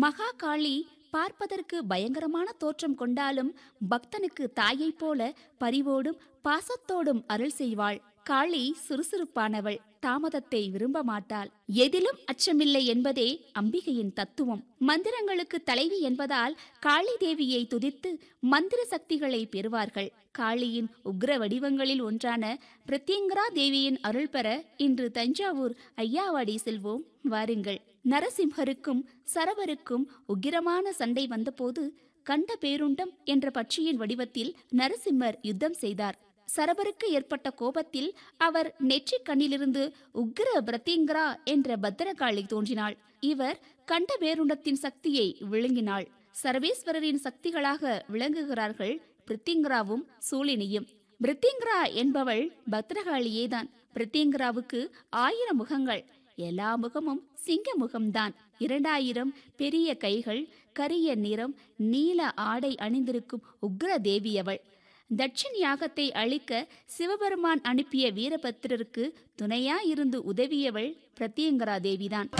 மகா காளி பார்ப்பதற்கு பயங்கரமான தோற்றம் கொண்டாலும் பக்தனுக்கு தாயைப் போல பரிவோடும் பாசத்தோடும் அருள் செய்வாள் காளி சுறுசுறுப்பானவள் தாமதத்தை விரும்ப மாட்டாள் எதிலும் அச்சமில்லை என்பதே அம்பிகையின் தத்துவம் மந்திரங்களுக்கு தலைவி என்பதால் காளி தேவியை துதித்து மந்திர சக்திகளை பெறுவார்கள் காளியின் உக்ர வடிவங்களில் ஒன்றான பிரத்யங்கரா தேவியின் அருள் பெற இன்று தஞ்சாவூர் ஐயாவாடி செல்வோம் வாருங்கள் நரசிம்ஹருக்கும் சரவருக்கும் உக்கிரமான சண்டை வந்தபோது கண்ட பேருண்டம் என்ற பட்சியின் வடிவத்தில் நரசிம்மர் யுத்தம் செய்தார் சரவருக்கு ஏற்பட்ட கோபத்தில் அவர் நெற்றிக் கண்ணிலிருந்து உக்ர பிரத்யங்கரா என்ற பத்திரகாளி தோன்றினாள் இவர் கண்ட பேருண்டத்தின் சக்தியை விழுங்கினாள் சர்வேஸ்வரரின் சக்திகளாக விளங்குகிறார்கள் பிரித்திங்கராவும் சூலினியும் பிரித்திங்கரா என்பவள் பத்ரகாளியேதான் பிரித்திங்கராவுக்கு ஆயிரம் முகங்கள் எல்லா முகமும் சிங்க முகம்தான் இரண்டாயிரம் பெரிய கைகள் கரிய நிறம் நீல ஆடை அணிந்திருக்கும் உக்ர தேவியவள் தட்சன் யாகத்தை அழிக்க சிவபெருமான் அனுப்பிய வீரபத்திரருக்கு துணையாயிருந்து உதவியவள் பிரத்யங்கரா தேவிதான்